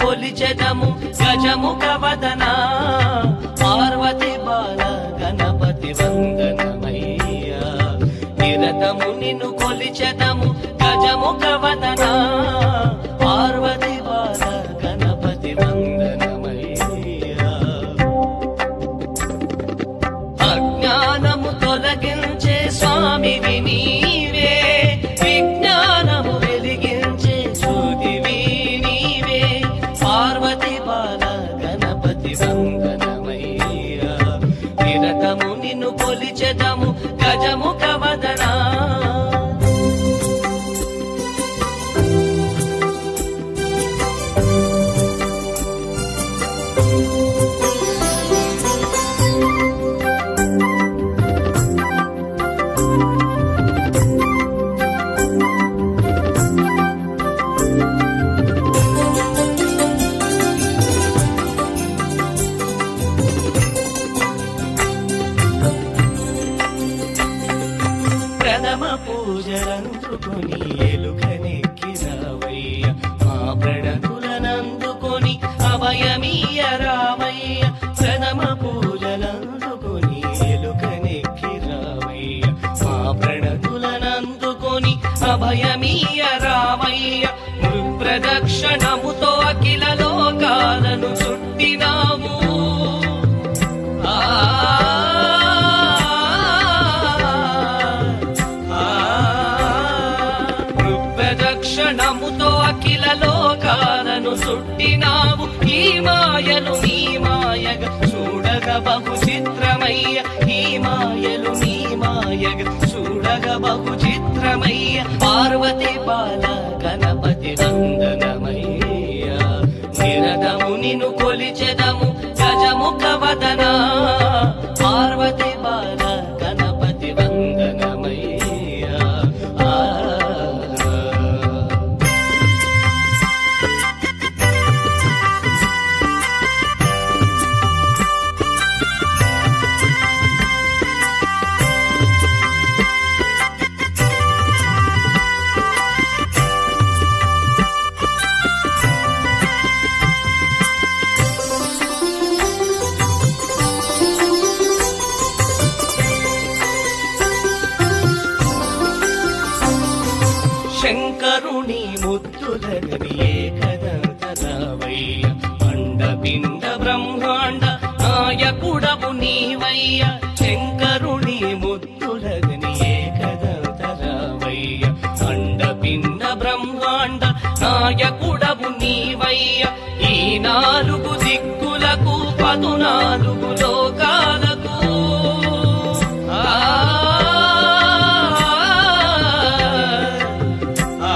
కొలిచెదము గజముఖ వదన పార్వతి బాల గణపతి వందనమయ్యా నిరతము నిన్ను కొలిచెదము గజముఖ వదన పార్వతి బాల గణపతి వందనమయ్యా అజ్ఞానము తొలగించే స్వామివి నీవే విజ్ఞానము వెలిగించే జ్యోతివి నీవే పార్వతి బాల గణపతి వందనమయ్యా నిరతము నిన్ను కొలిచెదము గజముఖ వదనా ప్రథమ పూజలందుకొని ఎలుకనెక్కి రావయ్య మా ప్రణతులనందుకొని అభయమీయ రావయ్య ప్రథమ పూజలందుకొని ఎలుకనెక్కి రావయ్య మా ప్రణతులనందుకొని అభయమీయ రావయ్య ప్రదక్షిణముతో అఖిల లోకాలను చుట్టినాము ఆ ప్రదక్షిణముతో అఖిల లోకాలను చుట్టినావు ఈ మాయలు నీ మాయగ చూడగ బహు చిత్రమయ్య ఈ మాయలు నీ మాయగ చూడగ బహు చిత్రమయ్య పార్వతి బాల గణపతి వందనమయ్య నిరదము నిన్ను కొలిచెదము గజముఖ వదన పార్వతి బాల గణపతి వందనమయ్య ఆ శంకరుని ముద్దులని ఏకదంతరావయ్య అండపిండ బ్రహ్మాండ నాయకుడవు నీవయ్య శంకరుని ముద్దులని ఏకదంతరావయ్య అండపిండ బ్రహ్మాండ నాయకుడవు నీవయ్య ఈ నాలుగు దిక్కులకు పదునాలుగు లోకాలకు ఆ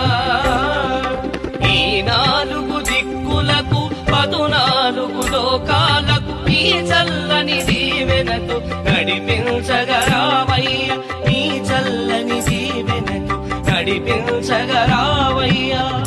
ఈ నాలుగు దిక్కులకు పదునాలుగు లోకాలకు ఈ చల్లని దీవెనతో నడిపించగరావయ్య ఈ చల్లని దీవెనతో నడిపించగరావయ్యా